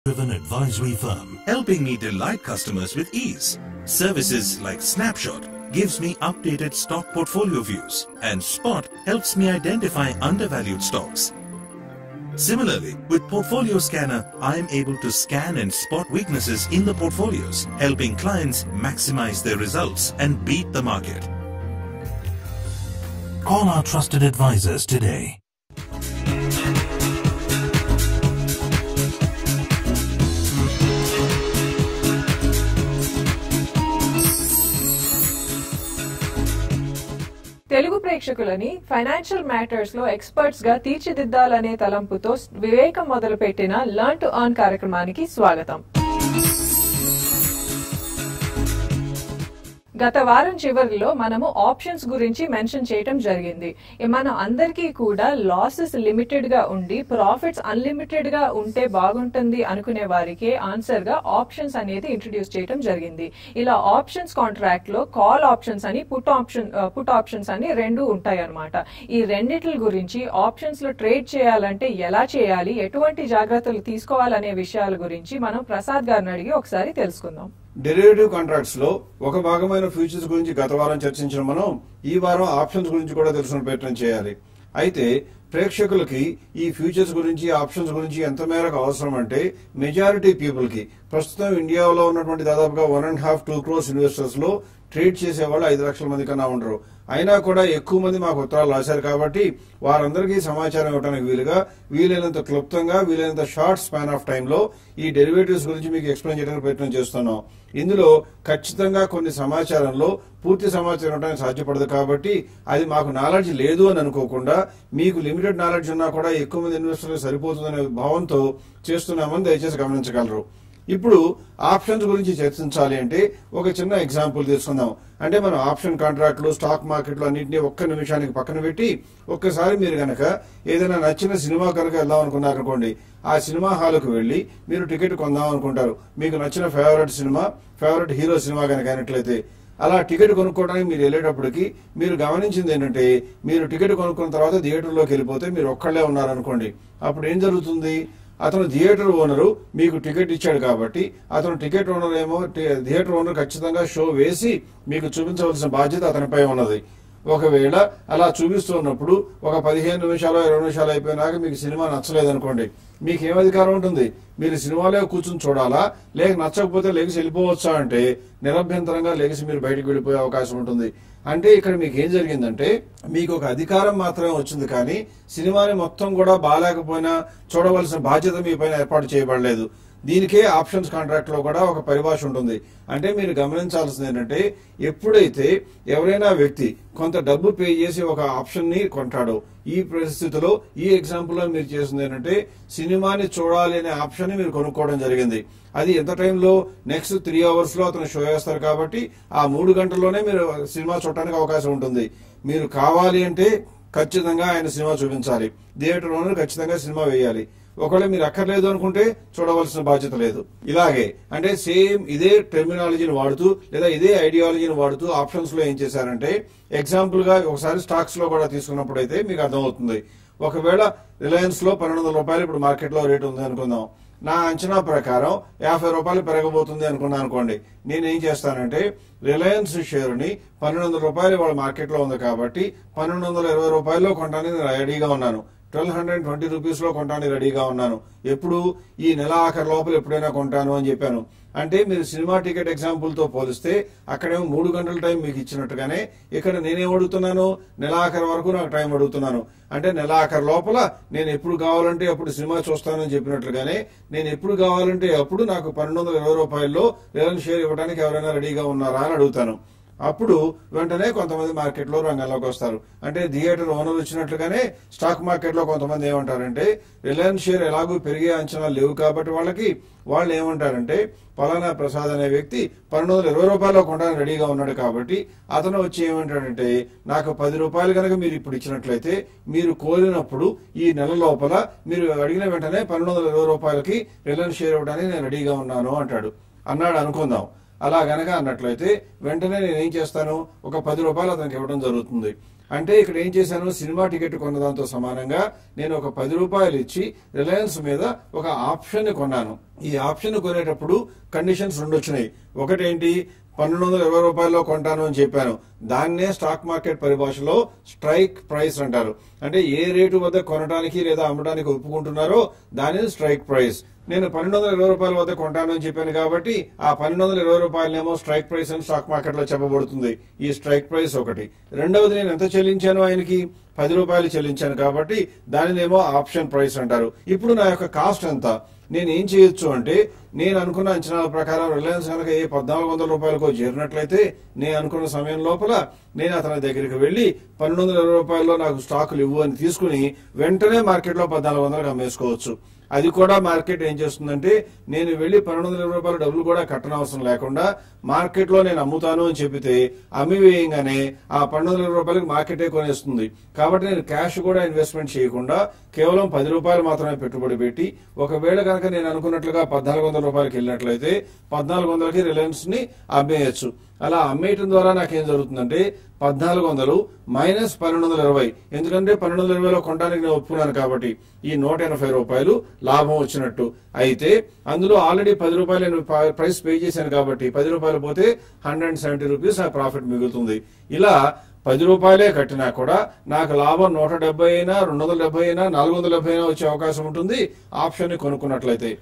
driven advisory firm. helping me delight customers with ease. Services like Snapshot gives me updated stock portfolio views and Spot helps me identify undervalued stocks. Similarly, with Portfolio Scanner, I am able to scan and spot weaknesses in the portfolios, helping clients maximize their results and beat the market. Call our trusted advisors today. Telugu ప్రేక్షకులని financial matters లో experts గా తీర్చిదిద్దాలనే తలంపుతో వివేకం మొదలుపెట్టిన learn to earn కార్యక్రమానికి స్వాగతం గత వారం చివరిలో మనము ఆప్షన్స్ గురించి మెన్షన్ చేయటం జరిగింది ఏ మన అందరికీ కూడా లాసెస్ లిమిటెడ్ గా ఉండి ప్రాఫిట్స్ అన్లిమిటెడ్ గా ఉంటే బాగుంటుంది అనుకునే వారికి ఆన్సర్ గా ఆప్షన్స్ అనేది ఇంట్రడ్యూస్ చేయటం జరిగింది ఇలా ఆప్షన్స్ కాంట్రాక్ట్ లో కాల్ ఆప్షన్స్ అని పుట్ ఆప్షన్ పుట్ ఆప్షన్స్ అని రెండు ఉంటాయి అన్నమాట ఈ రెండిట్ల గురించి ఆప్షన్స్ లో ట్రేడ్ చేయాలంటే ఎలా చేయాలి ఎటువంటి జాగ్రత్తలు తీసుకోవాలనే విషయాల గురించి మనం ప్రసాద్ గారిని అడిగి ఒకసారి తెలుసుకుందాం డెరివేటివ్ కాంట్రాక్ట్స్ లో ఒక భాగమైన ఫ్యూచర్స్ గురించి గత వారం చర్చించిన మనం ఈ వారం ఆప్షన్స్ గురించి కూడా తెలుసుకునే ప్రయత్నం చేయాలి అయితే ప్రేక్షకులకి ఈ ఫ్యూచర్స్ గురించి ఆప్షన్స్ గురించి ఎంత మేరకు అవసరం అంటే మెజారిటీ పీపుల్ కి ప్రస్తుతం ఇండియాలో ఉన్నటువంటి దాదాపుగా one and half two crores investors లో ట్రేడ్ చేసే వాళ్ళు ఐదు లక్షల మంది కన్నా ఉండరు అయినా కూడా ఎక్కువ మంది మాకు ఉత్తరాలు రాశారు కాబట్టి వారందరికీ సమాచారం ఇవ్వడానికి వీలుగా వీలైనంత క్లుప్తంగా వీలైనంత షార్ట్ స్పాన్ ఆఫ్ టైంలో ఈ డెరివేటివ్స్ గురించి మీకు ఎక్స్ప్లెయిన్ చేయడానికి ప్రయత్నం చేస్తున్నాం ఇందులో ఖచ్చితంగా కొన్ని సమాచారంలో పూర్తి సమాచారం ఇవ్వడానికి సాధ్యపడదు కాబట్టి అది మాకు నాలెడ్జ్ లేదు అని అనుకోకుండా మీకు లిమిటెడ్ నాలెడ్జ్ ఉన్నా కూడా ఎక్కువ మంది ఇన్వెస్టర్లకు సరిపోతుందనే భావంతో చేస్తున్నామని దయచేసి గమనించగలరు ఇప్పుడు ఆప్షన్స్ గురించి చర్చించాలి అంటే ఒక చిన్న ఎగ్జాంపుల్ తీసుకుందాం అంటే మనం ఆప్షన్ కాంట్రాక్ట్లు స్టాక్ మార్కెట్లు అన్నింటినీ ఒక్క నిమిషానికి పక్కన పెట్టి ఒక్కసారి మీరు గనక ఏదైనా నచ్చిన సినిమా కనుక వెళ్దాం అనుకున్నారనుకోండి ఆ సినిమా హాల్కు వెళ్లి మీరు టికెట్ కొందాం అనుకుంటారు మీకు నచ్చిన favourite cinema favourite hero cinema కనుక అయినట్లయితే అలా టికెట్ కొనుక్కోవడానికి మీరు వెళ్ళేటప్పటికి మీరు గమనించింది ఏంటంటే మీరు టికెట్ కొనుక్కున్న తర్వాత థియేటర్లోకి వెళ్ళిపోతే మీరు ఒక్కళ్ళే ఉన్నారనుకోండి అప్పుడు ఏం జరుగుతుంది అతను థియేటర్ ఓనరు మీకు టికెట్ ఇచ్చాడు కాబట్టి అతను టికెట్ ఓనర్ ఏమో టి- థియేటర్ ఓనర్ ఖచ్చితంగా షో వేసి మీకు చూపించవలసిన బాధ్యత అతనిపై ఉన్నది ఒకవేళ అలా చూపిస్తున్నప్పుడు ఒక పదిహేను నిమిషాలు ఇరవై నిమిషాలు అయిపోయినాక మీకు సినిమా నచ్చలేదనుకోండి మీకు ఏం అధికారం ఉంటుంది మీరు సినిమాలో కూర్చుని చూడాలా లేక నచ్చకపోతే లెగిసి వెళ్ళిపోవచ్చా అంటే నిరభ్యంతరంగా లెగిసి మీరు బయటకు వెళ్ళిపోయే అవకాశం ఉంటుంది అంటే ఇక్కడ మీకు ఏం జరిగిందంటే మీకు ఒక అధికారం మాత్రమే వచ్చింది కానీ సినిమాని మొత్తం కూడా బాగాలేకపోయినా చూడవలసిన బాధ్యత మీ పైన ఏర్పాటు చేయబడలేదు దీనికే ఆప్షన్స్ కాంట్రాక్ట్ లో కూడా ఒక పరిభాష ఉంటుంది అంటే మీరు గమనించాల్సింది ఏంటంటే ఎప్పుడైతే ఎవరైనా వ్యక్తి కొంత డబ్బు పే చేసి ఒక ఆప్షన్ ని కొంటాడో ఈ పరిస్థితిలో ఈ ఎగ్జాంపుల్ లో మీరు చేసింది ఏంటంటే సినిమాని చూడాలి అనే ఆప్షన్ ని మీరు కొనుక్కోవడం జరిగింది అది ఎంత టైంలో నెక్స్ట్ త్రీ అవర్స్ లో అతను షో చేస్తారు కాబట్టి ఆ మూడు గంటల్లోనే మీరు సినిమా చూడటానికి అవకాశం ఉంటుంది మీరు కావాలి అంటే ఖచ్చితంగా ఆయన సినిమా చూపించాలి థియేటర్ ఓనర్ ఖచ్చితంగా సినిమా వేయాలి ఒకవేళ మీరు అక్కర్లేదు అనుకుంటే చూడవలసిన బాధ్యత లేదు ఇలాగే అంటే సేమ్ ఇదే టెర్మినాలజీని వాడుతూ లేదా ఇదే ఐడియాలజీని వాడుతూ ఆప్షన్స్ లో ఏం చేశారంటే ఎగ్జాంపుల్ గా ఒకసారి స్టాక్స్ లో కూడా తీసుకున్నప్పుడు అయితే మీకు అర్థమవుతుంది ఒకవేళ రిలయన్స్ లో పన్నెండు వందల రూపాయలు ఇప్పుడు మార్కెట్ లో రేట్ ఉంది అనుకుందాం నా అంచనా ప్రకారం యాభై రూపాయలు పెరగబోతుంది అనుకున్నాను అనుకోండి నేను ఏం చేస్తానంటే రిలయన్స్ షేర్ ని పన్నెండు వందల రూపాయలు వాళ్ళ మార్కెట్ లో ఉంది కాబట్టి పన్నెండు వందల ఇరవై రూపాయల్లో కొనడానికి నేను రెడీగా ఉన్నాను ట్వెల్వ్ హండ్రెడ్ ట్వంటీ రూపీస్ లో కొనడానికి రెడీగా ఉన్నాను ఎప్పుడు ఈ నెల ఆఖరి లోపల ఎప్పుడైనా కొంటాను అని చెప్పాను అంటే మీరు సినిమా టికెట్ ఎగ్జాంపుల్ తో పోలిస్తే అక్కడేమో మూడు గంటల టైం మీకు ఇచ్చినట్టుగానే ఇక్కడ నేనేం అడుగుతున్నాను నెల ఆఖరి వరకు నాకు టైం అడుగుతున్నాను అంటే నెల ఆఖరి లోపల నేను ఎప్పుడు కావాలంటే అప్పుడు సినిమా చూస్తానని చెప్పినట్లుగానే నేను ఎప్పుడు కావాలంటే అప్పుడు నాకు పన్నెండు వందల ఇరవై రూపాయల్లో రిలయన్స్ షేర్ ఇవ్వడానికి ఎవరైనా రెడీగా ఉన్నారా అని అడుగుతాను అప్పుడు వెంటనే కొంతమంది మార్కెట్ లో రంగంలోకి వస్తారు అంటే థియేటర్ ఓనర్ వచ్చినట్లుగానే స్టాక్ మార్కెట్ లో కొంతమంది ఏమంటారంటే రిలయన్స్ షేర్ ఎలాగూ పెరిగే అంచనాలు లేవు కాబట్టి వాళ్ళకి వాళ్ళు ఏమంటారంటే పలానా ప్రసాద్ అనే వ్యక్తి పన్నెండు వందల ఇరవై రూపాయలు కొనడానికి రెడీగా ఉన్నాడు కాబట్టి అతను వచ్చి ఏమంటాడంటే నాకు పది రూపాయలు కనుక మీరు ఇప్పుడు ఇచ్చినట్లయితే మీరు కోరినప్పుడు ఈ నెల లోపల మీరు అడిగిన వెంటనే పన్నెండు వందల ఇరవై రూపాయలకి రిలయన్స్ షేర్ ఇవ్వడానికి నేను రెడీగా ఉన్నాను అంటాడు అన్నాడు అనుకుందాం అలా గనక అన్నట్లయితే వెంటనే నేను ఏం చేస్తాను ఒక పది రూపాయలు అతనికి ఇవ్వడం జరుగుతుంది అంటే ఇక్కడ ఏం చేశాను సినిమా టికెట్ కొన్నదాంతో సమానంగా నేను ఒక పది రూపాయలు ఇచ్చి రిలయన్స్ మీద ఒక ఆప్షన్ ని కొన్నాను ఈ ఆప్షన్ ని కొనేటప్పుడు కండిషన్స్ రెండు వచ్చినాయి ఒకటేంటి పన్నెండు వందల ఇరవై రూపాయల్లో కొంటాను అని చెప్పాను దాన్నే స్టాక్ మార్కెట్ పరిభాషలో స్ట్రైక్ ప్రైస్ అంటారు అంటే ఏ రేటు వద్ద కొనడానికి లేదా అమ్మడానికి ఒప్పుకుంటున్నారో దానిని స్ట్రైక్ ప్రైస్ నేను పన్నెండు వందల ఇరవై రూపాయల వద్ద కొంటాను అని చెప్పాను కాబట్టి ఆ పన్నెండు వందల ఇరవై రూపాయలనేమో స్ట్రైక్ ప్రైస్ అని స్టాక్ మార్కెట్ లో చెప్పబడుతుంది ఈ స్ట్రైక్ ప్రైస్ ఒకటి రెండవది నేను ఎంత చెల్లించాను ఆయనకి పది రూపాయలు చెల్లించాను కాబట్టి దానినేమో ఆప్షన్ ప్రైస్ అంటారు ఇప్పుడు నా యొక్క కాస్ట్ ఎంత నేను ఏం చేయొచ్చు అంటే నేను అనుకున్న అంచనాల ప్రకారం రిలయన్స్ కనుక ఏ పద్నాలుగు వందల రూపాయలకో చేరినట్లయితే నేను అనుకున్న సమయం లోపల నేను అతని దగ్గరికి వెళ్లి పన్నెండు వందల ఇరవై రూపాయల్లో నాకు స్టాకులు ఇవ్వు అని తీసుకుని వెంటనే మార్కెట్లో పద్నాలుగు వందలకు అమ్మేసుకోవచ్చు అది కూడా మార్కెట్ ఏం చేస్తుందంటే నేను వెళ్లి పన్నెండు వందల ఇరవై రూపాయల డబ్బులు కూడా కట్టనవసరం లేకుండా మార్కెట్ లో నేను అమ్ముతాను అని చెప్పితే అమ్మి వేయంగానే ఆ పన్నెండు వందల ఇరవై రూపాయలకి మార్కెటే కొనేస్తుంది కాబట్టి నేను క్యాష్ కూడా ఇన్వెస్ట్మెంట్ చేయకుండా కేవలం పది రూపాయలు మాత్రమే పెట్టుబడి పెట్టి ఒకవేళ కనుక నేను అనుకున్నట్లుగా పద్నాలుగు వందల రూపాయలకి వెళ్ళినట్లయితే పద్నాలుగు వందలకి రిలయన్స్ ని అమ్మేయచ్చు అలా అమ్మేయటం ద్వారా నాకేం జరుగుతుందంటే పద్నాలుగు వందలు మైనస్ పన్నెండు వందల ఇరవై ఎందుకంటే పన్నెండు వందల ఇరవైలో కొనడానికి నేను ఒప్పుకున్నాను కాబట్టి ఈ నూట ఎనభై రూపాయలు లాభం వచ్చినట్టు అయితే అందులో ఆల్రెడీ పది రూపాయలు నేను ప- ప్రైస్ పే చేశాను కాబట్టి పది రూపాయలు పోతే హండ్రెడ్ అండ్ సెవెంటీ రూపీస్ ఆ ప్రాఫిట్ మిగులుతుంది ఇలా పది రూపాయలే కట్టినా కూడా నాకు లాభం నూట డెబ్బై అయినా రెండు వందల డెబ్బై అయినా నాలుగు వందల డెబ్బై అయినా వచ్చే అవకాశం ఉంటుంది ఆప్షన్ ని కొనుక్కున్నట్లయితే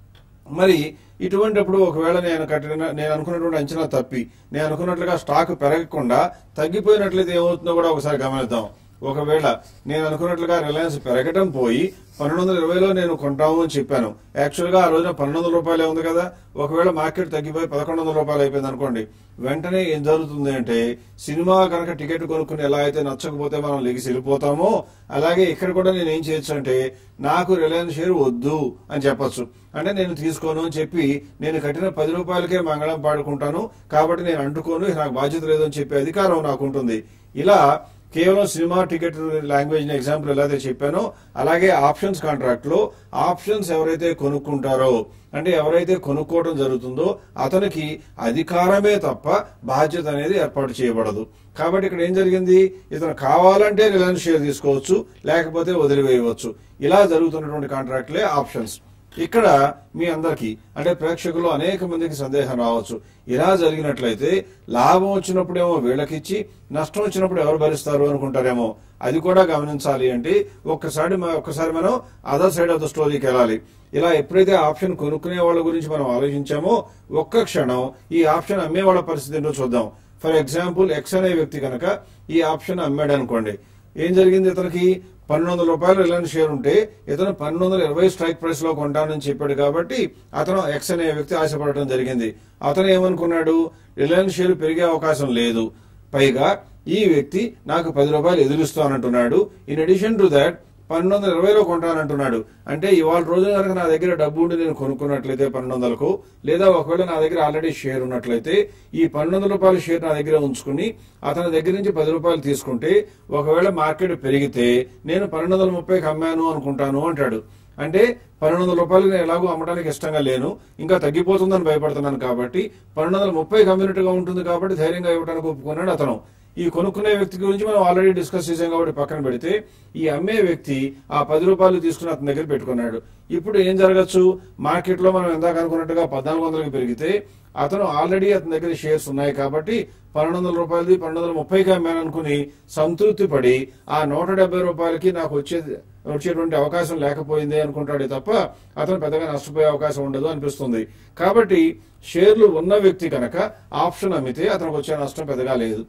మరి ఇటువంటిప్పుడు ఒకవేళ నేను కట్టిన నేను అనుకున్నటువంటి అంచనా తప్పి నేను అనుకున్నట్లుగా స్టాక్ పెరగకుండా తగ్గిపోయినట్లయితే ఏమవుతుందో కూడా ఒకసారి గమనిద్దాం ఒకవేళ నేను అనుకున్నట్లుగా రిలయన్స్ పెరగటం పోయి పన్నెండు వందల ఇరవైలో నేను కొంటాము అని చెప్పాను యాక్చువల్ గా ఆ రోజున పన్నెండు వందల రూపాయలే ఉంది కదా ఒకవేళ మార్కెట్ తగ్గిపోయి పదకొండు వందల రూపాయలు అయిపోయింది అనుకోండి వెంటనే ఏం జరుగుతుంది అంటే సినిమా కనుక టికెట్ కొనుక్కుని ఎలా అయితే నచ్చకపోతే మనం లెగిసి వెళ్ళిపోతామో అలాగే ఇక్కడ కూడా నేను ఏం చేయొచ్చు అంటే నాకు రిలయన్స్ షేర్ వద్దు అని చెప్పొచ్చు అంటే నేను తీసుకోను అని చెప్పి నేను కట్టిన పది రూపాయలకే మంగళం పాడుకుంటాను కాబట్టి నేను అంటుకోను ఇక నాకు బాధ్యత లేదు అని చెప్పే అధికారం నాకు ఉంటుంది ఇలా కేవలం సినిమా టికెట్ లాంగ్వేజ్ ని ఎగ్జాంపుల్ ఎలా అయితే చెప్పానో అలాగే ఆప్షన్స్ కాంట్రాక్ట్ లో ఆప్షన్స్ ఎవరైతే కొనుక్కుంటారో అంటే ఎవరైతే కొనుక్కోవడం జరుగుతుందో అతనికి అధికారమే తప్ప బాధ్యత అనేది ఏర్పాటు చేయబడదు కాబట్టి ఇక్కడ ఏం జరిగింది ఇతను కావాలంటే రిలయన్స్ షేర్ తీసుకోవచ్చు లేకపోతే వదిలివేయవచ్చు ఇలా జరుగుతున్నటువంటి కాంట్రాక్ట్లే ఆప్షన్స్ ఇక్కడ మీ అందరికి అంటే ప్రేక్షకులు అనేక మందికి సందేహం రావచ్చు ఇలా జరిగినట్లయితే లాభం వచ్చినప్పుడేమో వీళ్ళకిచ్చి నష్టం వచ్చినప్పుడు ఎవరు భరిస్తారు అనుకుంటారేమో అది కూడా గమనించాలి అంటే ఒక్కసారి మ- ఒక్కసారి మనం అదర్ సైడ్ ఆఫ్ ద స్టోరీకి వెళ్ళాలి ఇలా ఎప్పుడైతే ఆప్షన్ కొనుక్కునే వాళ్ళ గురించి మనం ఆలోచించామో ఒక్క క్షణం ఈ ఆప్షన్ అమ్మే వాళ్ళ పరిస్థితి ఏంటో చూద్దాం ఫర్ ఎగ్జాంపుల్ ఎక్స్ అనే వ్యక్తి కనుక ఈ ఆప్షన్ అమ్మాడు అనుకోండి ఏం జరిగింది ఇతనికి పన్నెండు వందల రూపాయలు రిలయన్స్ షేర్ ఉంటే ఇతను పన్నెండు వందల ఇరవై స్ట్రైక్ ప్రైస్ లో కొంటానని చెప్పాడు కాబట్టి అతను ఎక్స్ అనే వ్యక్తి ఆశపడటం జరిగింది అతను ఏమనుకున్నాడు రిలయన్స్ షేర్ పెరిగే అవకాశం లేదు పైగా ఈ వ్యక్తి నాకు పది రూపాయలు ఎదురుస్తానంటున్నాడు ఇన్ అడిషన్ టు దాట్ పన్నెండు వందల ఇరవైలో కొంటానంటున్నాడు అంటే ఇవాళ రోజు కనుక నా దగ్గర డబ్బు ఉండి నేను కొనుక్కున్నట్లయితే పన్నెండు వందలకు లేదా ఒకవేళ నా దగ్గర ఆల్రెడీ షేర్ ఉన్నట్లయితే ఈ పన్నెండు వందల రూపాయల షేర్ నా దగ్గర ఉంచుకుని అతని దగ్గర నుంచి పది రూపాయలు తీసుకుంటే ఒకవేళ మార్కెట్ పెరిగితే నేను పన్నెండు వందల ముప్పైకి అమ్మాను అనుకుంటాను అంటాడు అంటే పన్నెండు వందల రూపాయలు నేను ఎలాగో అమ్మడానికి ఇష్టంగా లేను ఇంకా తగ్గిపోతుందని భయపడుతున్నాను కాబట్టి పన్నెండు వందల ముప్పై కమ్యూనిటీగా ఉంటుంది కాబట్టి ధైర్యంగా ఇవ్వడానికి ఒప్పుకున్నాడు అతను ఈ కొనుక్కునే వ్యక్తి గురించి మనం ఆల్రెడీ డిస్కస్ చేసాం కాబట్టి పక్కన పెడితే ఈ అమ్మే వ్యక్తి ఆ పది రూపాయలు తీసుకుని అతని దగ్గర పెట్టుకున్నాడు ఇప్పుడు ఏం జరగచ్చు మార్కెట్ లో మనం ఎందాక అనుకున్నట్టుగా పద్నాలుగు వందలకి పెరిగితే అతను ఆల్రెడీ అతని దగ్గర షేర్స్ ఉన్నాయి కాబట్టి పన్నెండు వందల రూపాయలది పన్నెండు వందల ముప్పైకి అమ్మాను అనుకుని సంతృప్తి పడి ఆ నూట డెబ్బై రూపాయలకి నాకు వచ్చేది వచ్చేటువంటి అవకాశం లేకపోయింది అనుకుంటాడే తప్ప అతను పెద్దగా నష్టపోయే అవకాశం ఉండదు అనిపిస్తుంది కాబట్టి షేర్లు ఉన్న వ్యక్తి కనుక ఆప్షన్ అమ్మితే అతనికి వచ్చే నష్టం పెద్దగా లేదు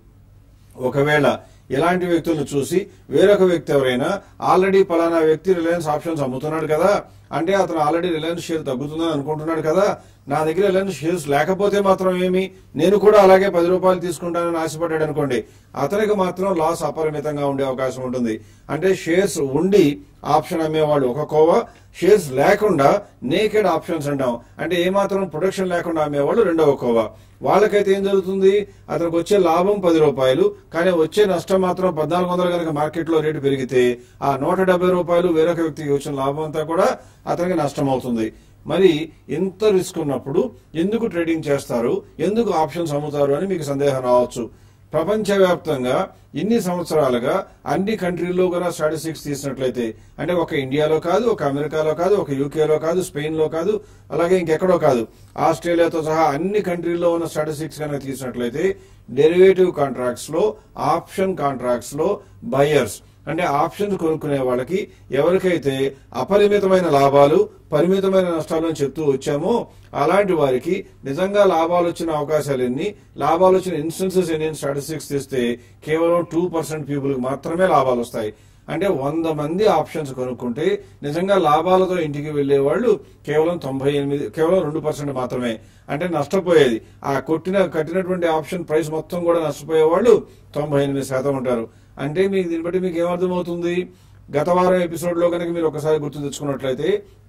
ఒకవేళ ఇలాంటి వ్యక్తులను చూసి వేరొక వ్యక్తి ఎవరైనా ఆల్రెడీ పలానా వ్యక్తి రిలయన్స్ ఆప్షన్స్ అమ్ముతున్నాడు కదా అంటే అతను ఆల్రెడీ రిలయన్స్ షేర్ తగ్గుతుందని అనుకుంటున్నాడు కదా నా దగ్గర రిలయన్స్ షేర్స్ లేకపోతే మాత్రం ఏమి నేను కూడా అలాగే పది రూపాయలు తీసుకుంటానని ఆశపడ్డాడు అనుకోండి అతనికి మాత్రం లాస్ అపరిమితంగా ఉండే అవకాశం ఉంటుంది అంటే షేర్స్ ఉండి ఆప్షన్ అమ్మేవాళ్ళు ఒక కోవ షేర్స్ లేకుండా నేకెడ్ ఆప్షన్స్ అంటాం అంటే ఏమాత్రం ప్రొడక్షన్ లేకుండా అమ్మేవాళ్ళు రెండవ కోవ వాళ్ళకైతే ఏం జరుగుతుంది అతనికి వచ్చే లాభం పది రూపాయలు కానీ వచ్చే నష్టం మాత్రం పద్నాలుగు వందలు కనుక మార్కెట్ లో రేటు పెరిగితే ఆ నూట డెబ్బై రూపాయలు వేరొక వ్యక్తికి వచ్చిన లాభం అంతా కూడా అతనికి నష్టం అవుతుంది మరి ఎంత రిస్క్ ఉన్నప్పుడు ఎందుకు ట్రేడింగ్ చేస్తారు ఎందుకు ఆప్షన్స్ అమ్ముతారు అని మీకు సందేహం రావచ్చు ప్రపంచవ్యాప్తంగా ఇన్ని సంవత్సరాలుగా అన్ని కంట్రీల్లో కూడా స్టాటిస్టిక్స్ తీసినట్లయితే అంటే ఒక ఇండియాలో కాదు ఒక అమెరికాలో కాదు ఒక యూకేలో కాదు స్పెయిన్ లో కాదు అలాగే ఇంకెక్కడో కాదు ఆస్ట్రేలియాతో సహా అన్ని కంట్రీల్లో ఉన్న స్టాటిస్టిక్స్ కనుక తీసినట్లయితే డెరివేటివ్ కాంట్రాక్ట్స్ లో ఆప్షన్ కాంట్రాక్ట్స్ లో బయర్స్ అంటే ఆప్షన్స్ కొనుక్కునే వాళ్ళకి ఎవరికైతే అపరిమితమైన లాభాలు పరిమితమైన నష్టాలు అని చెప్తూ వచ్చామో అలాంటి వారికి నిజంగా లాభాలు వచ్చిన అవకాశాలు ఎన్ని లాభాలు వచ్చిన ఇన్స్టెన్సెస్ ఎన్ని స్టాటిస్టిక్స్ తీస్తే కేవలం టూ పర్సెంట్ పీపుల్ మాత్రమే లాభాలు వస్తాయి అంటే వంద మంది ఆప్షన్స్ కొనుక్కుంటే నిజంగా లాభాలతో ఇంటికి వెళ్లే వాళ్ళు కేవలం తొంభై ఎనిమిది కేవలం రెండు పర్సెంట్ మాత్రమే అంటే నష్టపోయేది ఆ కొట్టిన కట్టినటువంటి ఆప్షన్ ప్రైస్ మొత్తం కూడా నష్టపోయే వాళ్ళు తొంభై ఎనిమిది శాతం ఉంటారు అంటే మీకు దీన్ని బట్టి మీకు ఏమర్థమవుతుంది గత వారం ఎపిసోడ్ లో కనుక మీరు ఒకసారి గుర్తు తెచ్చుకున్నట్లయితే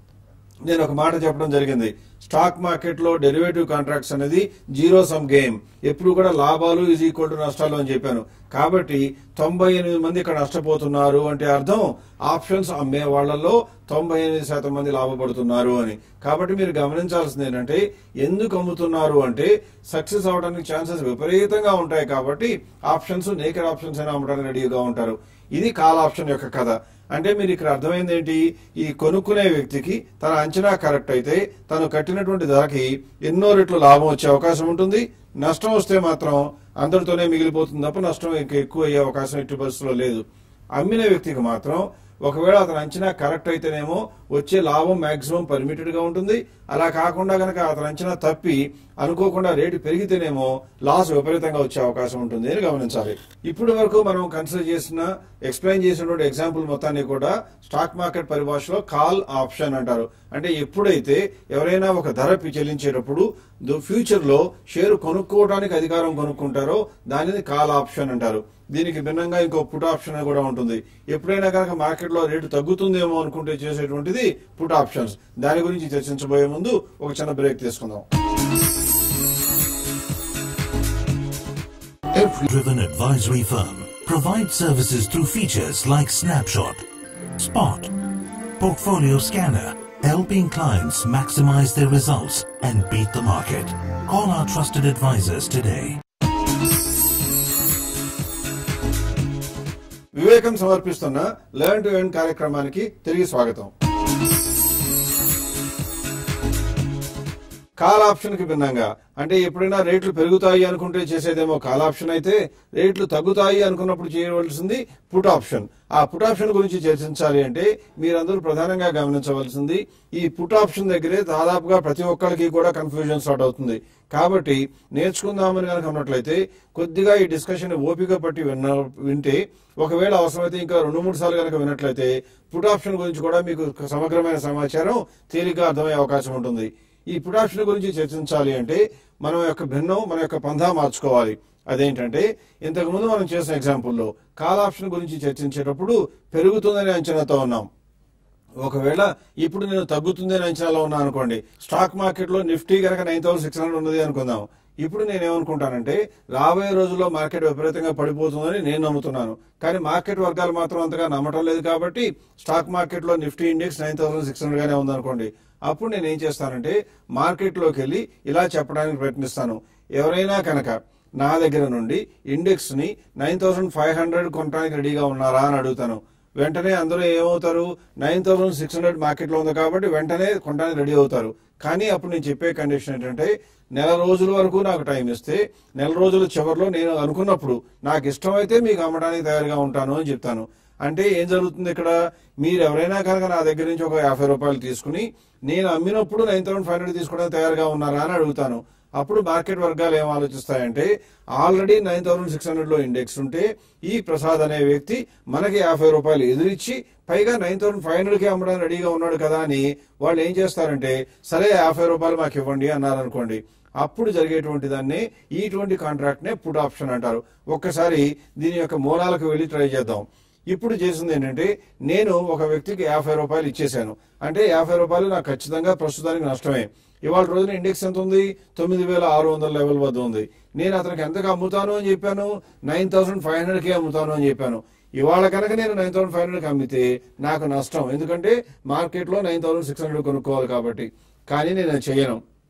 నేను ఒక మాట చెప్పడం జరిగింది స్టాక్ మార్కెట్ లో డెరివేటివ్ కాంట్రాక్ట్స్ అనేది జీరో సమ్ గేమ్ ఎప్పుడు కూడా లాభాలు ఈజ్ ఈక్వల్ టు నష్టాలు అని చెప్పాను కాబట్టి తొంభై ఎనిమిది మంది ఇక్కడ నష్టపోతున్నారు అంటే అర్థం ఆప్షన్స్ అమ్మే వాళ్ళలో తొంభై ఎనిమిది శాతం మంది లాభపడుతున్నారు అని కాబట్టి మీరు గమనించాల్సింది ఏంటంటే ఎందుకు అమ్ముతున్నారు అంటే సక్సెస్ అవడానికి ఛాన్సెస్ విపరీతంగా ఉంటాయి కాబట్టి ఆప్షన్స్ నేకెడ్ ఆప్షన్స్ అయినా అమ్మడానికి రెడీగా ఉంటారు ఇది కాల్ ఆప్షన్ యొక్క కథ అంటే మీరు ఇక్కడ అర్థమైంది ఏంటి ఈ కొనుక్కునే వ్యక్తికి తన అంచనా కరెక్ట్ అయితే తను కట్టినటువంటి ధరకి ఎన్నో రెట్లు లాభం వచ్చే అవకాశం ఉంటుంది నష్టం వస్తే మాత్రం అందరితోనే మిగిలిపోతుంది తప్ప నష్టం ఇంకా ఎక్కువ అయ్యే అవకాశం ఎట్టి పరిస్థితుల్లో లేదు అమ్మిన వ్యక్తికి మాత్రం ఒకవేళ అతని అంచనా కరెక్ట్ అయితేనేమో వచ్చే లాభం మాక్సిమం పర్మిటెడ్ గా ఉంటుంది అలా కాకుండా గనక అతని అంచనా తప్పి అనుకోకుండా రేటు పెరిగితేనేమో లాస్ విపరీతంగా వచ్చే అవకాశం ఉంటుంది అని గమనించాలి ఇప్పటి వరకు మనం కన్సిడర్ చేసిన ఎక్స్ప్లెయిన్ చేసినటువంటి ఎగ్జాంపుల్ మొత్తాన్ని కూడా స్టాక్ మార్కెట్ పరిభాషలో కాల్ ఆప్షన్ అంటారు అంటే ఎప్పుడైతే ఎవరైనా ఒక ధర పి- చెల్లించేటప్పుడు ఫ్యూచర్ లో షేర్ కొనుక్కోవడానికి అధికారం కొనుక్కుంటారో దానిని కాల్ ఆప్షన్ అంటారు దీనికి భిన్నంగా ఇంకో పుట్ ఆప్షన్ అని కూడా ఉంటుంది ఎప్పుడైనా కనుక మార్కెట్ లో రేటు తగ్గుతుందేమో అనుకుంటే చేసేటువంటిది పుట్ ఆప్షన్స్ దాని గురించి చర్చించబోయే ముందు ఒక చిన్న బ్రేక్ తీసుకుందాం Every driven advisory firm provides services through features like Snapshot, Spot, Portfolio Scanner, helping clients maximize their results and beat the market. Call our trusted advisors today. వివేకం సమర్పిస్తున్న లెర్న్ టు ఎర్న్ కార్యక్రమానికి తిరిగి స్వాగతం call option కి భిన్నంగా అంటే ఎప్పుడైనా రేట్లు పెరుగుతాయి అనుకుంటే చేసేదేమో కాల్ ఆప్షన్ అయితే రేట్లు తగ్గుతాయి అనుకున్నప్పుడు చేయవలసింది పుట్ ఆప్షన్ ఆ పుట్ ఆప్షన్ గురించి చర్చించాలి అంటే మీరందరూ ప్రధానంగా గమనించవలసింది ఈ పుట్ ఆప్షన్ దగ్గరే దాదాపుగా ప్రతి ఒక్కరికి కూడా కన్ఫ్యూజన్ స్టార్ట్ అవుతుంది కాబట్టి నేర్చుకుందామని కనుక ఉన్నట్లయితే కొద్దిగా ఈ డిస్కషన్ ఓపిక పట్టి విన్న వింటే ఒకవేళ అవసరమైతే ఇంకా రెండు మూడు సార్లు కనుక విన్నట్లయితే పుట్ ఆప్షన్ గురించి కూడా మీకు సమగ్రమైన సమాచారం తేలిగ్గా అర్థమయ్యే అవకాశం ఉంటుంది ఈ పుట్ ఆప్షన్ గురించి చర్చించాలి అంటే మనం యొక్క భిన్నం మన యొక్క పంధా మార్చుకోవాలి అదేంటంటే ఇంతకు ముందు మనం చేసిన ఎగ్జాంపుల్లో కాల్ ఆప్షన్ గురించి చర్చించేటప్పుడు పెరుగుతుందనే అంచనాతో ఉన్నాం ఒకవేళ ఇప్పుడు నేను తగ్గుతుంది అని అంచనాలో ఉన్నా అనుకోండి స్టాక్ మార్కెట్ లో నిఫ్టీ కనుక నైన్ థౌసండ్ సిక్స్ హండ్రెడ్ ఉన్నది అనుకుందాం ఇప్పుడు నేనేమనుకుంటానంటే రాబోయే రోజుల్లో మార్కెట్ విపరీతంగా పడిపోతుందని నేను నమ్ముతున్నాను కానీ మార్కెట్ వర్గాలు మాత్రం అంతగా నమ్మటం లేదు కాబట్టి స్టాక్ మార్కెట్ లో Nifty index nine thousand six hundred గానే ఉందనుకోండి అప్పుడు నేను ఏం చేస్తానంటే మార్కెట్ లోకి వెళ్ళి ఇలా చెప్పడానికి ప్రయత్నిస్తాను ఎవరైనా కనుక నా దగ్గర నుండి ఇండెక్స్ ని నైన్ థౌసండ్ ఫైవ్ హండ్రెడ్ కొనడానికి రెడీగా ఉన్నారా అని అడుగుతాను వెంటనే అందరూ ఏమవుతారు nine thousand six hundred market లో ఉంది కాబట్టి వెంటనే కొనడానికి రెడీ అవుతారు కానీ అప్పుడు నేను చెప్పే కండిషన్ ఏంటంటే నెల రోజుల వరకు నాకు టైం ఇస్తే నెల రోజుల చివరిలో నేను అనుకున్నప్పుడు నాకు ఇష్టమైతే మీకు అమ్మడానికి తయారుగా ఉంటాను అని చెప్తాను అంటే ఏం జరుగుతుంది ఇక్కడ మీరు ఎవరైనా కనుక నా దగ్గర నుంచి ఒక యాభై రూపాయలు తీసుకుని నేను అమ్మినప్పుడు నైన్ థౌసండ్ ఫైవ్ హండ్రెడ్ తీసుకోవడానికి తయారుగా ఉన్నారా అని అడుగుతాను అప్పుడు మార్కెట్ వర్గాలు ఏం ఆలోచిస్తాయంటే already nine thousand six hundred లో ఇండెక్స్ ఉంటే ఈ ప్రసాద్ అనే వ్యక్తి మనకి యాభై రూపాయలు ఎదురిచ్చి పైగా నైన్ థౌసండ్ ఫైవ్ హండ్రెడ్ కి అమ్మడానికి రెడీగా ఉన్నాడు కదా అని వాళ్ళు ఏం చేస్తారంటే సరే యాభై రూపాయలు మాకు ఇవ్వండి అన్నారనుకోండి అప్పుడు జరిగేటువంటి దాన్ని ఇటువంటి కాంట్రాక్ట్ నే పుట్ ఆప్షన్ అంటారు ఒక్కసారి దీని యొక్క మూలాలకు వెళ్ళి ట్రై చేద్దాం ఇప్పుడు చేసింది ఏంటంటే నేను ఒక వ్యక్తికి యాభై రూపాయలు ఇచ్చేశాను అంటే యాభై రూపాయలు నాకు ఖచ్చితంగా ప్రస్తుతానికి నష్టమే ఇవాళ రోజున ఇండెక్స్ ఎంత ఉంది తొమ్మిది వేల ఆరు వందల లెవెల్ వద్ద ఉంది నేను అతనికి ఎంతకు అమ్ముతాను అని చెప్పాను నైన్ థౌసండ్ ఫైవ్ హండ్రెడ్ కి అమ్ముతాను అని చెప్పాను ఇవాళ కనుక నేను నైన్ థౌసండ్ ఫైవ్ హండ్రెడ్ కి అమ్మితే నాకు నష్టం ఎందుకంటే మార్కెట్ లో నైన్ థౌసండ్ సిక్స్ హండ్రెడ్ కొనుక్కోవాలి కాబట్టి కానీ నేను అది చేయను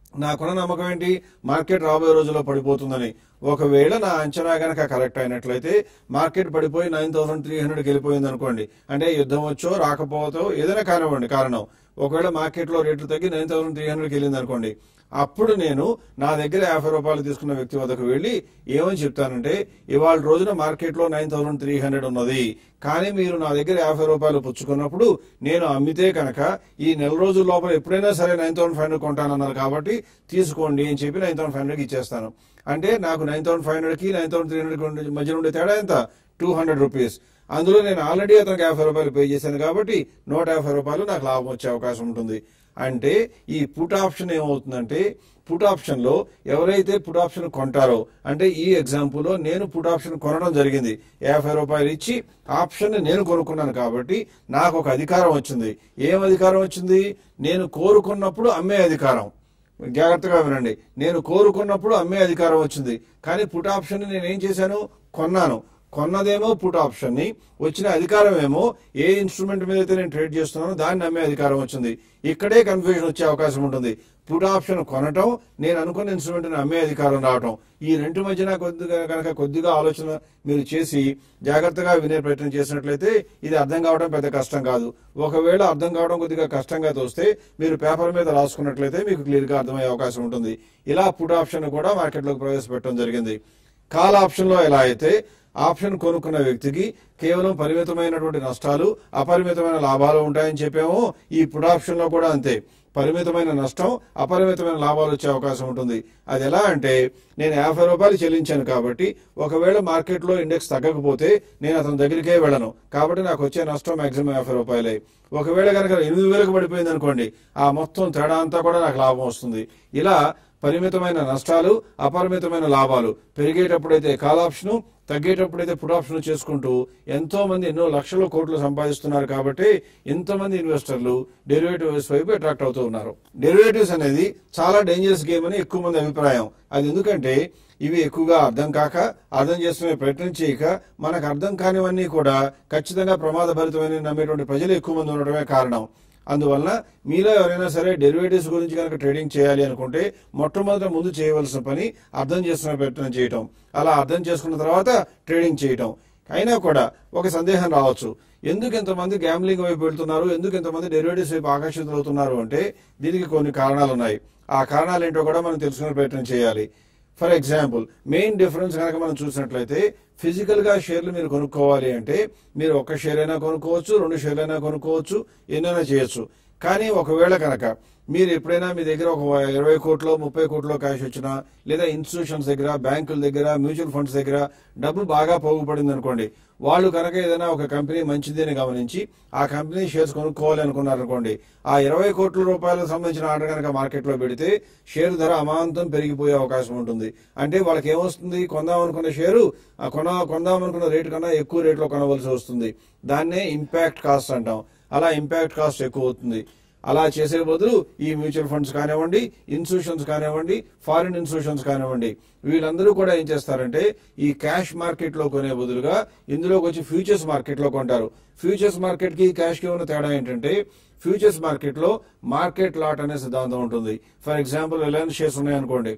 నాకున్న నమ్మకం ఏంటి మార్కెట్ రాబోయే రోజుల్లో పడిపోతుందని ఒకవేళ నా అంచనా గనక కరెక్ట్ అయినట్లయితే మార్కెట్ పడిపోయి నైన్ థౌసండ్ త్రీ హండ్రెడ్ వెళ్ళిపోయింది అనుకోండి అంటే యుద్ధం వచ్చో రాకపోతో ఏదైనా కానివ్వండి కారణం ఒకవేళ మార్కెట్ లో రేట్లు తగ్గి నైన్ థౌసండ్ త్రీ హండ్రెడ్కి వెళ్ళింది అనుకోండి అప్పుడు నేను నా దగ్గర యాభై రూపాయలు తీసుకున్న వ్యక్తి వద్దకు వెళ్ళి ఏమని చెప్తానంటే ఇవాళ రోజున మార్కెట్ లో నైన్ థౌసండ్ త్రీ హండ్రెడ్ ఉన్నది కానీ మీరు నా దగ్గర యాభై రూపాయలు పుచ్చుకున్నప్పుడు నేను అమ్మితే కనుక ఈ నెల రోజుల లోపల ఎప్పుడైనా సరే నైన్ థౌసండ్ ఫైవ్ హండ్రెడ్ కొంటానన్నారు కాబట్టి తీసుకోండి అని చెప్పి నైన్ థౌసండ్ ఫైవ్ హండ్రెడ్కి ఇచ్చేస్తాను అంటే నాకు నైన్ థౌసండ్ ఫైవ్ హండ్రెడ్కి నైన్ థౌసండ్ త్రీ హండ్రెడ్ మధ్య ఉండే తేడా ఎంత టూ హండ్రెడ్ రూపీస్ అందులో నేను ఆల్రెడీ అతనికి యాభై రూపాయలు పే చేశాను కాబట్టి నూట యాభై రూపాయలు నాకు లాభం వచ్చే అవకాశం ఉంటుంది అంటే ఈ పుట్ ఆప్షన్ ఏమవుతుందంటే పుట్ ఆప్షన్ లో ఎవరైతే పుట్ ఆప్షన్ కొంటారో అంటే ఈ ఎగ్జాంపుల్ లో నేను పుట్ ఆప్షన్ కొనడం జరిగింది యాభై రూపాయలు ఇచ్చి ఆప్షన్ నేను కొనుక్కున్నాను కాబట్టి నాకు ఒక అధికారం వచ్చింది ఏం అధికారం వచ్చింది నేను కోరుకున్నప్పుడు అమ్మే అధికారం జాగ్రత్తగా వినండి నేను కోరుకున్నప్పుడు అమ్మే అధికారం వచ్చింది కానీ పుట్ ఆప్షన్ నేను ఏం చేశాను కొన్నాను కొన్నదేమో పుట్ ఆప్షన్ ని వచ్చిన అధికారం ఏమో ఏ ఇన్స్ట్రుమెంట్ మీద అయితే నేను ట్రేడ్ చేస్తున్నానో దాన్ని నమ్మే అధికారం వచ్చింది ఇక్కడే కన్ఫ్యూజన్ వచ్చే అవకాశం ఉంటుంది పుట్ ఆప్షన్ కొనటం నేను అనుకున్న ఇన్స్ట్రుమెంట్ అమ్మే అధికారం రావటం ఈ రెండు మధ్యన కొద్దిగా కనుక కొద్దిగా ఆలోచన మీరు చేసి జాగ్రత్తగా వినే ప్రయత్నం చేసినట్లయితే ఇది అర్థం కావడం పెద్ద కష్టం కాదు ఒకవేళ అర్థం కావడం కొద్దిగా కష్టంగా తోస్తే మీరు పేపర్ మీద రాసుకున్నట్లయితే మీకు క్లియర్ గా అర్థమయ్యే అవకాశం ఉంటుంది ఇలా పుట్ ఆప్షన్ కూడా మార్కెట్లోకి ప్రవేశపెట్టడం జరిగింది కాల్ ఆప్షన్ లో ఎలా అయితే ఆప్షన్ కొనుక్కున్న వ్యక్తికి కేవలం పరిమితమైనటువంటి నష్టాలు అపరిమితమైన లాభాలు ఉంటాయని చెప్పామో ఈ పుట్ ఆప్షన్ లో కూడా అంతే పరిమితమైన నష్టం అపరిమితమైన లాభాలు వచ్చే అవకాశం ఉంటుంది అది ఎలా అంటే నేను యాభై రూపాయలు చెల్లించాను కాబట్టి ఒకవేళ మార్కెట్లో ఇండెక్స్ తగ్గకపోతే నేను అతని దగ్గరికే వెళ్ళను కాబట్టి నాకు వచ్చే నష్టం మాక్సిమం యాభై రూపాయలే ఒకవేళ కనుక ఎనిమిది వేలకు పడిపోయింది అనుకోండి ఆ మొత్తం తేడా అంతా కూడా నాకు లాభం వస్తుంది ఇలా పరిమితమైన నష్టాలు అపరిమితమైన లాభాలు పెరిగేటప్పుడైతే కాల్ ఆప్షను తగ్గేటప్పుడైతే పుట్ ఆప్షన్ చేసుకుంటూ ఎంతో మంది ఎన్నో లక్షల కోట్లు సంపాదిస్తున్నారు కాబట్టి ఎంతమంది ఇన్వెస్టర్లు డెరివేటివ్స్ వైపు అట్రాక్ట్ అవుతూ ఉన్నారు డెరివేటివ్స్ అనేది చాలా డేంజరస్ గేమ్ అని ఎక్కువ మంది అభిప్రాయం అది ఎందుకంటే ఇవి ఎక్కువగా అర్థం కాక అర్థం చేసుకునే ప్రయత్నం చేయక మనకు అర్థం కానివన్నీ కూడా ఖచ్చితంగా ప్రమాదభరితమని నమ్మేటువంటి ప్రజలు ఎక్కువ మంది ఉండటమే కారణం అందువలన మీలో ఎవరైనా సరే డెరివేటివ్స్ గురించి కనుక ట్రేడింగ్ చేయాలి అనుకుంటే మొట్టమొదట ముందు చేయవలసిన పని అర్థం చేసుకునే ప్రయత్నం చేయటం అలా అర్థం చేసుకున్న తర్వాత ట్రేడింగ్ చేయటం అయినా కూడా ఒక సందేహం రావచ్చు ఎందుకు ఇంతమంది గ్యాంబ్లింగ్ వైపు వెళ్తున్నారు ఎందుకు ఇంతమంది డెరివేటివ్స్ వైపు ఆకర్షితులు అవుతున్నారు అంటే దీనికి కొన్ని కారణాలు ఉన్నాయి ఆ కారణాలు ఏంటో కూడా మనం తెలుసుకునే ప్రయత్నం చేయాలి ఫర్ ఎగ్జాంపుల్ మెయిన్ డిఫరెన్స్ కనుక మనం చూసినట్లయితే ఫిజికల్ గా షేర్లు మీరు కొనుక్కోవాలి అంటే మీరు ఒక షేర్ అయినా కొనుక్కోవచ్చు రెండు షేర్లు అయినా కొనుక్కోవచ్చు ఎన్నైనా చేయొచ్చు కానీ ఒకవేళ కనుక మీరు ఎప్పుడైనా మీ దగ్గర ఒక ఇరవై కోట్లో ముప్పై కోట్లో క్యాష్ వచ్చినా లేదా ఇన్స్టిట్యూషన్స్ దగ్గర బ్యాంకుల దగ్గర మ్యూచువల్ ఫండ్స్ దగ్గర డబ్బు బాగా పోగుపడింది అనుకోండి వాళ్ళు కనుక ఏదైనా ఒక కంపెనీ మంచిది అని గమనించి ఆ కంపెనీ షేర్స్ కొనుక్కోవాలి అనుకున్నారు అనుకోండి ఆ ఇరవై కోట్ల రూపాయలకు సంబంధించిన ఆర్డర్ కనుక మార్కెట్లో పెడితే షేర్ ధర అమాంతం పెరిగిపోయే అవకాశం ఉంటుంది అంటే వాళ్ళకి ఏమొస్తుంది కొందాం అనుకున్న షేరు ఆ కొన కొందాం అనుకున్న రేటు కన్నా ఎక్కువ రేట్లో కొనవలసి వస్తుంది దాన్నే ఇంపాక్ట్ కాస్ట్ అంటాం అలా ఇంపాక్ట్ కాస్ట్ ఎక్కువ అవుతుంది అలా చేసే బదులు ఈ మ్యూచువల్ ఫండ్స్ కానివ్వండి ఇన్స్టిట్యూషన్స్ కానివ్వండి ఫారిన్ ఇన్స్టిట్యూషన్స్ కానివ్వండి వీళ్ళందరూ కూడా ఏం చేస్తారంటే ఈ క్యాష్ మార్కెట్ లో కొనే బదులుగా ఇందులోకి వచ్చి ఫ్యూచర్స్ మార్కెట్ లో కొంటారు ఫ్యూచర్స్ మార్కెట్ కి క్యాష్ కి ఉన్న తేడా ఏంటంటే ఫ్యూచర్స్ మార్కెట్ లో మార్కెట్ లాట్ అనే సిద్ధాంతం ఉంటుంది ఫర్ ఎగ్జాంపుల్ రిలయన్స్ షేర్స్ ఉన్నాయనుకోండి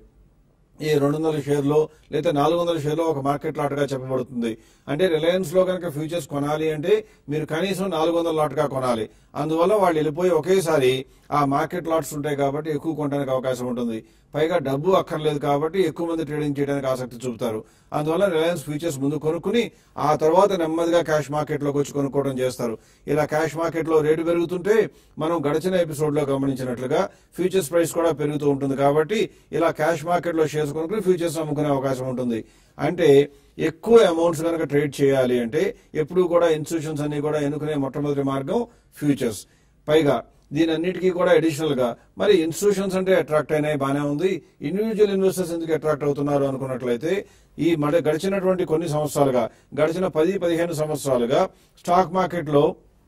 ఈ రెండు వందల షేర్లో లేదా నాలుగు వందల షేర్లో ఒక మార్కెట్ లాట్గా చెప్పబడుతుంది అంటే రిలయన్స్ లో కనుక ఫ్యూచర్స్ కొనాలి అంటే మీరు కనీసం నాలుగు వందల లాట్గా కొనాలి అందువల్ల వాళ్ళు వెళ్ళిపోయి ఒకేసారి ఆ మార్కెట్ లాట్స్ ఉంటాయి కాబట్టి ఎక్కువ కొనడానికి అవకాశం ఉంటుంది పైగా డబ్బు అక్కర్లేదు కాబట్టి ఎక్కువ మంది ట్రేడింగ్ చేయడానికి ఆసక్తి చూపుతారు అందువల్ల రిలయన్స్ ఫ్యూచర్స్ ముందు కొనుక్కుని ఆ తర్వాత నెమ్మదిగా క్యాష్ మార్కెట్ లోకి వచ్చి కొనుక్కోవడం చేస్తారు ఇలా క్యాష్ మార్కెట్ లో రేటు పెరుగుతుంటే మనం గడిచిన ఎపిసోడ్ లో గమనించినట్లుగా ఫ్యూచర్స్ ప్రైస్ కూడా పెరుగుతూ ఉంటుంది కాబట్టి ఇలా క్యాష్ మార్కెట్ లో షేర్స్ కొనుక్కుని ఫ్యూచర్స్ అమ్ముకునే అవకాశం ఉంటుంది అంటే ఎక్కువ అమౌంట్స్ కనుక ట్రేడ్ చేయాలి అంటే ఎప్పుడు కూడా ఇన్స్టిట్యూషన్స్ అన్ని కూడా ఎన్నుకునే మొట్టమొదటి మార్గం ఫ్యూచర్స్ పైగా దీని అన్నిటికీ కూడా అడిషనల్ గా మరి ఇన్స్టిట్యూషన్స్ అంటే అట్రాక్ట్ అయినాయి బానే ఉంది ఇండివిజువల్ ఇన్వెస్టర్స్ ఎందుకు అట్రాక్ట్ అవుతున్నారు అనుకున్నట్లయితే ఈ మడ గడిచినటువంటి కొన్ని సంవత్సరాలుగా గడిచిన పది పదిహేను సంవత్సరాలుగా స్టాక్ మార్కెట్ లో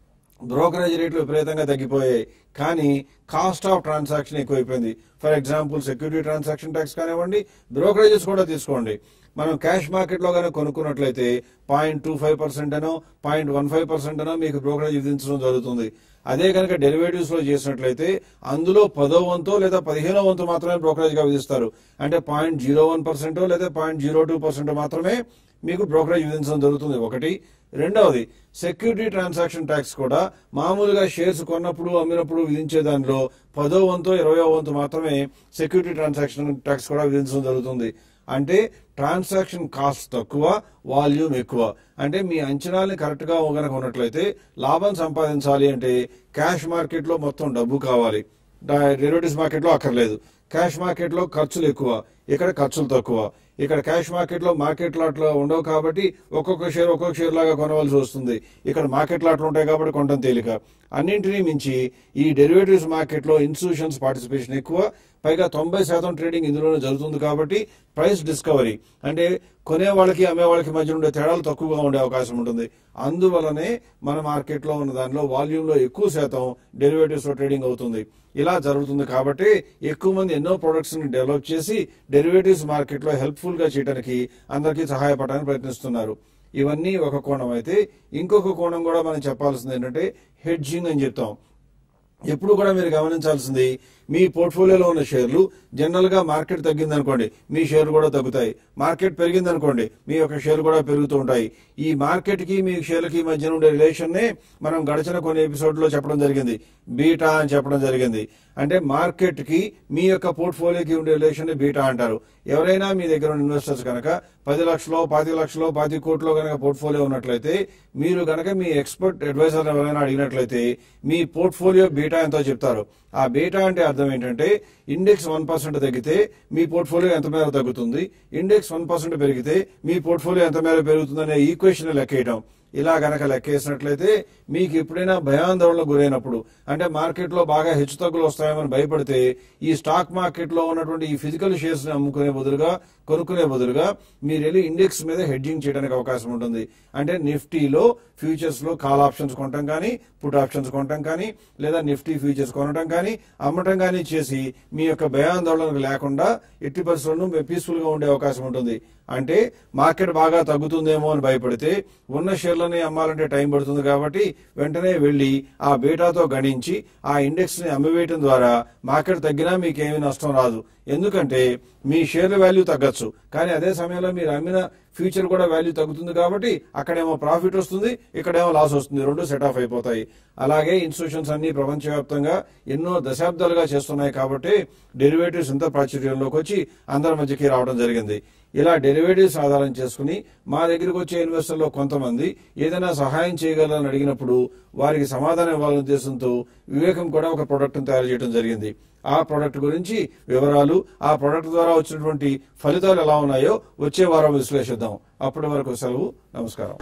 బ్రోకరేజ్ రేట్లు విపరీతంగా తగ్గిపోయాయి కానీ కాస్ట్ ఆఫ్ ట్రాన్సాక్షన్ ఎక్కువైపోయింది for example security transaction tax కానివ్వండి బ్రోకరేజెస్ కూడా తీసుకోండి మనం క్యాష్ మార్కెట్లో కానీ కొనుక్కున్నట్లయితే పాయింట్ టూ ఫైవ్ పర్సెంట్ అనో పాయింట్ వన్ ఫైవ్ పర్సెంట్ అనో మీకు బ్రోకరేజ్ విధించడం జరుగుతుంది అదే కనుక డెరివేటివ్స్ లో చేసినట్లయితే అందులో పదో వంతో లేదా పదిహేనో వంతు మాత్రమే బ్రోకరేజ్ గా విధిస్తారు అంటే పాయింట్ జీరో వన్ పర్సెంట్ లేదా పాయింట్ జీరో టూ పర్సెంట్ మాత్రమే మీకు బ్రోకరేజ్ విధించడం జరుగుతుంది ఒకటి రెండవది సెక్యూరిటీ ట్రాన్సాక్షన్ ట్యాక్స్ కూడా మామూలుగా షేర్స్ కొన్నప్పుడు అమ్మినప్పుడు విధించే దానిలో పదో వంతు ఇరవయో వంతు మాత్రమే సెక్యూరిటీ ట్రాన్సాక్షన్ ట్యాక్స్ కూడా విధించడం జరుగుతుంది అంటే ట్రాన్సాక్షన్ కాస్ట్ తక్కువ వాల్యూమ్ ఎక్కువ అంటే మీ అంచనాలు కరెక్ట్ గా గనక ఉన్నట్లయితే లాభం సంపాదించాలి అంటే క్యాష్ మార్కెట్ లో మొత్తం డబ్బు కావాలి డెరివేటివ్స్ మార్కెట్ లో అక్కర్లేదు క్యాష్ మార్కెట్ లో ఖర్చులు ఎక్కువ ఇక్కడ ఖర్చులు తక్కువ ఇక్కడ క్యాష్ మార్కెట్ లో మార్కెట్ లాట్లు ఉండవు కాబట్టి ఒక్కొక్క షేర్ ఒక్కొక్క షేర్ లాగా కొనవలసి వస్తుంది ఇక్కడ మార్కెట్ లాట్లు ఉంటాయి కాబట్టి కొనడం తేలిక అన్నింటినీ మించి ఈ డెరివేటివ్స్ మార్కెట్ లో ఇన్స్టిట్యూషన్స్ పార్టిసిపేషన్ ఎక్కువ పైగా తొంభై శాతం ట్రేడింగ్ ఇందులోనే జరుగుతుంది కాబట్టి ప్రైస్ డిస్కవరీ అంటే కొనే వాళ్ళకి అమ్మే వాళ్ళకి మధ్య ఉండే తేడాలు తక్కువగా ఉండే అవకాశం ఉంటుంది అందువలనే మన మార్కెట్ లో ఉన్న దానిలో వాల్యూమ్ లో ఎక్కువ శాతం డెరివేటివ్స్ లో ట్రేడింగ్ అవుతుంది ఇలా జరుగుతుంది కాబట్టి ఎక్కువ మంది ఎన్నో ప్రొడక్ట్స్ ని డెవలప్ చేసి డెరివేటివ్స్ మార్కెట్ లో హెల్ప్ఫుల్ గా చేయడానికి అందరికీ సహాయపడడానికి ప్రయత్నిస్తున్నారు ఇవన్నీ ఒక కోణం అయితే ఇంకొక కోణం కూడా మనం చెప్పాల్సింది ఏంటంటే హెడ్జింగ్ అని చెప్తాం ఎప్పుడు కూడా మీరు గమనించాల్సింది మీ పోర్ట్ఫోలియోలో ఉన్న షేర్లు జనరల్ గా మార్కెట్ తగ్గిందనుకోండి మీ షేర్లు కూడా తగ్గుతాయి మార్కెట్ పెరిగిందనుకోండి మీ యొక్క షేర్లు కూడా పెరుగుతూ ఉంటాయి ఈ మార్కెట్ కి మీ షేర్లకి మధ్య ఉండే రిలేషన్ నే మనం గడిచిన కొన్ని ఎపిసోడ్ లో చెప్పడం జరిగింది బీటా అని చెప్పడం జరిగింది అంటే మార్కెట్ కి మీ యొక్క పోర్ట్ఫోలియోకి ఉండే రిలేషన్ ని బీటా అంటారు ఎవరైనా మీ దగ్గర ఉన్న ఇన్వెస్టర్స్ కనుక పది లక్షలో పాతి లక్షలో పాతి కోట్లో కనుక పోర్ట్ఫోలియో ఉన్నట్లయితే మీరు కనుక మీ ఎక్స్పర్ట్ అడ్వైజర్ ఎవరైనా అడిగినట్లయితే మీ పోర్ట్ఫోలియో బీటా ఎంతో చెప్తారు ఆ బీటా అంటే అర్థం ఏంటంటే ఇండెక్స్ వన్ పర్సెంట్ తగ్గితే మీ పోర్ట్ఫోలియో ఎంత మేర తగ్గుతుంది ఇండెక్స్ వన్ పర్సెంట్ పెరిగితే మీ పోర్ట్ఫోలియో ఎంత మేర పెరుగుతుందనే ఈక్వేషన్ లెక్కేయటం ఇలా గనక లెక్కేసినట్లయితే మీకు ఎప్పుడైనా భయాందోళనకు గురైనప్పుడు అంటే మార్కెట్ లో బాగా హెచ్చుతగ్గులు వస్తాయేమని భయపడితే ఈ స్టాక్ మార్కెట్ లో ఉన్నటువంటి ఈ ఫిజికల్ షేర్స్ ని అమ్ముకునే బదులుగా కొనుక్కునే బదులుగా మీరు వెళ్ళి ఇండెక్స్ మీద హెడ్జింగ్ చేయడానికి అవకాశం ఉంటుంది అంటే నిఫ్టీలో ఫ్యూచర్స్ లో కాల్ ఆప్షన్స్ కొనటం కానీ పుట్ ఆప్షన్స్ కొనటం కానీ లేదా నిఫ్టీ ఫ్యూచర్స్ కొనటం కానీ అమ్మటం కానీ చేసి మీ యొక్క భయాందోళనకు లేకుండా ఎట్టి పరిస్థితులను పీస్ఫుల్ గా ఉండే అవకాశం ఉంటుంది అంటే మార్కెట్ బాగా తగ్గుతుందేమో అని భయపడితే ఉన్న షేర్లని అమ్మాలంటే టైం పడుతుంది కాబట్టి వెంటనే వెళ్లి ఆ బీటాతో గణించి ఆ ఇండెక్స్ ని అమ్మివేయటం ద్వారా మార్కెట్ తగ్గినా మీకేమీ నష్టం రాదు ఎందుకంటే మీ షేర్ల వాల్యూ తగ్గచ్చు కానీ అదే సమయంలో మీరు అమ్మిన ఫ్యూచర్ కూడా వాల్యూ తగ్గుతుంది కాబట్టి అక్కడేమో ప్రాఫిట్ వస్తుంది ఇక్కడేమో లాస్ వస్తుంది రెండు సెట్ ఆఫ్ అయిపోతాయి అలాగే ఇన్స్టిట్యూషన్స్ అన్ని ప్రపంచవ్యాప్తంగా ఎన్నో దశాబ్దాలుగా చేస్తున్నాయి కాబట్టి డెరివేటివ్స్ ఇంత ప్రాచుర్యంలోకి వచ్చి అందరి మధ్యకి రావడం జరిగింది ఇలా డెరివేటివ్స్ ఆధారం చేసుకుని మా దగ్గరికి వచ్చే ఇన్వెస్టర్లో కొంతమంది ఏదైనా సహాయం చేయగలరని అడిగినప్పుడు వారికి సమాధానం ఇవ్వాలనే ఉద్దేశంతో వివేకం కూడా ఒక ప్రొడక్ట్ తయారు చేయడం జరిగింది ఆ ప్రొడక్ట్ గురించి వివరాలు ఆ ప్రొడక్ట్ ద్వారా వచ్చినటువంటి ఫలితాలు ఎలా ఉన్నాయో వచ్చే వారం విశ్లేషిద్దాం అప్పటి వరకు సెలవు నమస్కారం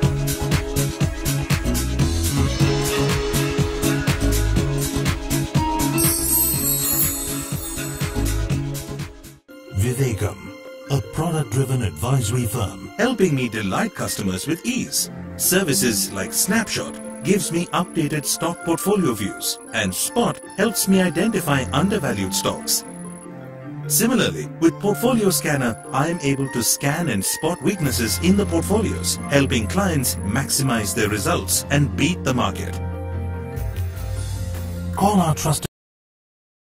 Vivekam, a product-driven advisory firm. helping me delight customers with ease. Services like Snapshot gives me updated stock portfolio views and Spot helps me identify undervalued stocks. Similarly, with Portfolio Scanner, I am able to scan and spot weaknesses in the portfolios, helping clients maximize their results and beat the market. Call our trusted